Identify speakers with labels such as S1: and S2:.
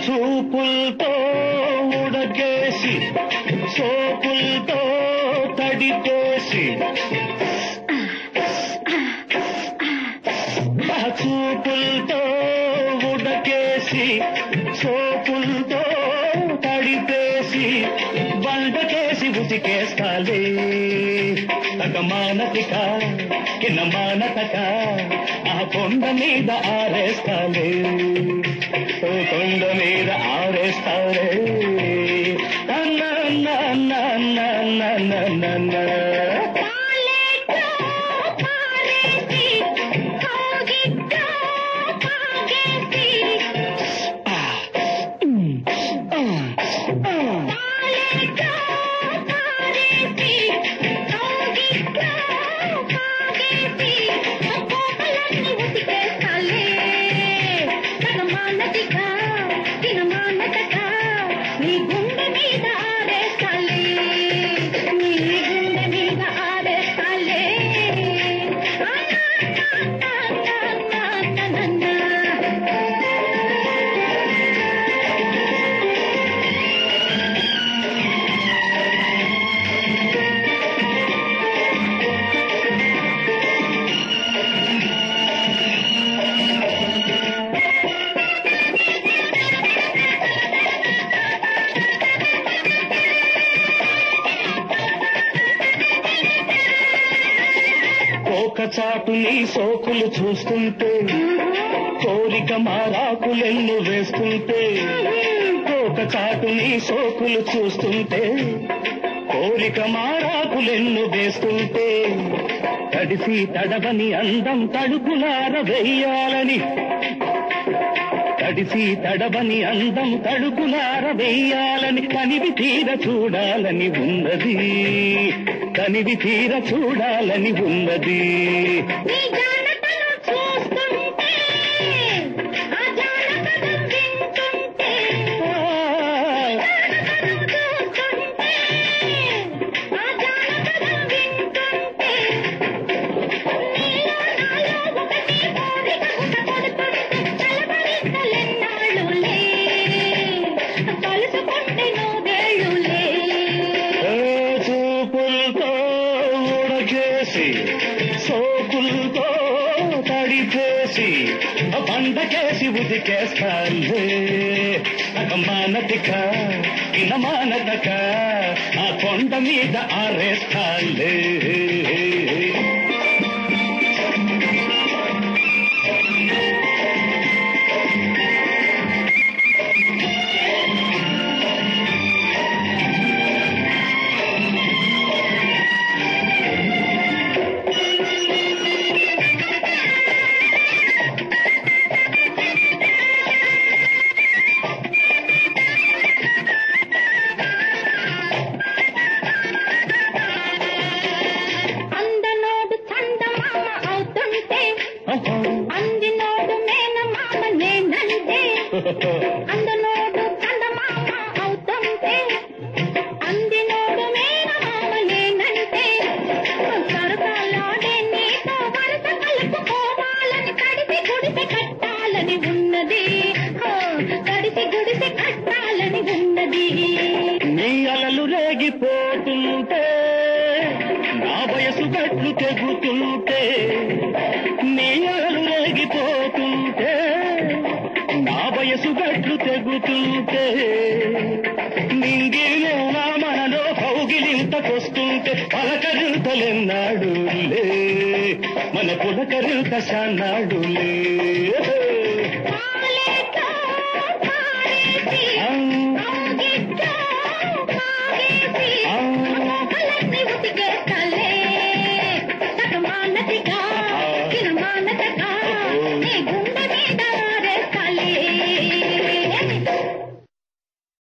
S1: చూపులతో ఉడకేసి సోపులతో తడిపేసి ఆ చూపులతో ఉడకేసి సోపులతో తడిపేసి బండకేసి ఉతికేస్తాలే తగ మానసిక కిన్న మానతక ఆ కొండ మీద ఆరేస్తాలే ఓ కొండ మీద ఆరేస్తాలే అన్న అన్న అన్న అన్న అన్న అన్న అన్న అన్న
S2: పాలేట్లో పారేసి కాగిట్లో కాగేసి పాలేట్లో పారేసి కాగిట్లో కాగేసి కోపలన్నీ ఉతికేస్తాలే తగమానదిక తినమానదక నీ గుండె మీద ఆరేస్తాలే నీ గుండె మీద ఆరేస్తాలే
S1: కోక చాటు నీ సోకులు చూస్తుంటే కోరిక మారాకులెన్ను వేస్తుంటే కోక చాటు నీ సోకులు చూస్తుంటే కోరిక మారాకులెన్ను వేస్తుంటే తడిసి తడవని అందం తడుపులార వెయ్యాలని తడిసి తడవని అందం తడుపులార వెయ్యాలని కనివి తీర చూడాలని ఉన్నది కనివి తీర చూడాలని ఉన్నది
S2: నీ జానపదం చూస్తుంటే ఆ జానపదం వింటుంటే జానపదం చూస్తుంటే ఆ జానపదం వింటుంటే నీలో నాలో ఒకటి కోరిక పుట్టకొడుతుంటే కలవరింతలెన్నాళ్ళులే కలుసుకుంటే నూదేళ్ళులే
S1: ఏ చూపులతో ఉడకేసి సోకులతో తడిపేసి పండకేసి ఉదికేస్తాలే మానతిక మానతక ఆ కొండ మీద ఆరేస్తాలే
S2: అందనోడు చందమామ అవుతుంటే అందినోడు మేనమామ నేనంటే అందనోడు చందమామ అవుతుంటే అందినోడు మేనమామ నేనంటే సరసాలాడే నీతో వరస కలుపుకోవాలని కడిసి గుడిసె కట్టాలని ఉన్నది హో, కడిసి గుడిసె కట్టాలని ఉన్నది
S1: నీ అలలు రేగిపోతుంటే నా వయసు గట్లు తెగుతుంటే నీ అలలు రేగిపోతుంటే నా వయసు గట్లు తెగుతుంటే నింగిలే నా మనలో కౌగిలింతకొస్తుంటే పలకరింతలెన్నాడు లే మన పులకరింత సన్నాడు లే